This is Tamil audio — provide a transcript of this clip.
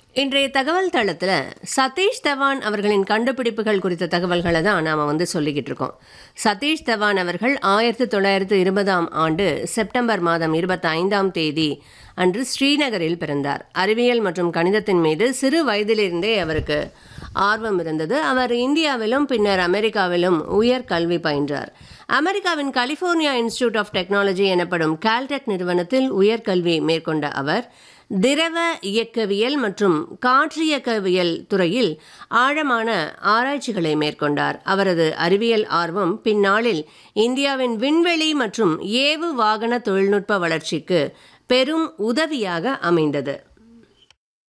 இன்றைய தகவல் தளத்தில் சதீஷ் தவான் அவர்களின் கண்டுபிடிப்புகள் குறித்த தகவல்களை தான் நாம் வந்து சொல்லிக்கிட்டு இருக்கோம் சதீஷ் தவான் அவர்கள் ஆயிரத்தி தொள்ளாயிரத்து இருபதாம் ஆண்டு செப்டம்பர் மாதம் இருபத்தி ஐந்தாம் தேதி அன்று ஸ்ரீநகரில் பிறந்தார் அறிவியல் மற்றும் கணிதத்தின் மீது சிறு வயதிலிருந்தே அவருக்கு ஆர்வம் இருந்தது அவர் இந்தியாவிலும் பின்னர் அமெரிக்காவிலும் உயர் கல்வி பயின்றார் அமெரிக்காவின் கலிஃபோர்னியா இன்ஸ்டிடியூட் ஆஃப் டெக்னாலஜி எனப்படும் கால்டெக் நிறுவனத்தில் உயர்கல்வி மேற்கொண்ட அவர் திரவ இயக்கவியல் மற்றும் காற்றியக்கவியல் துறையில் ஆழமான ஆராய்ச்சிகளை மேற்கொண்டார் அவரது அறிவியல் ஆர்வம் பின்னாளில் இந்தியாவின் விண்வெளி மற்றும் ஏவு வாகன தொழில்நுட்ப வளர்ச்சிக்கு பெரும் உதவியாக அமைந்தது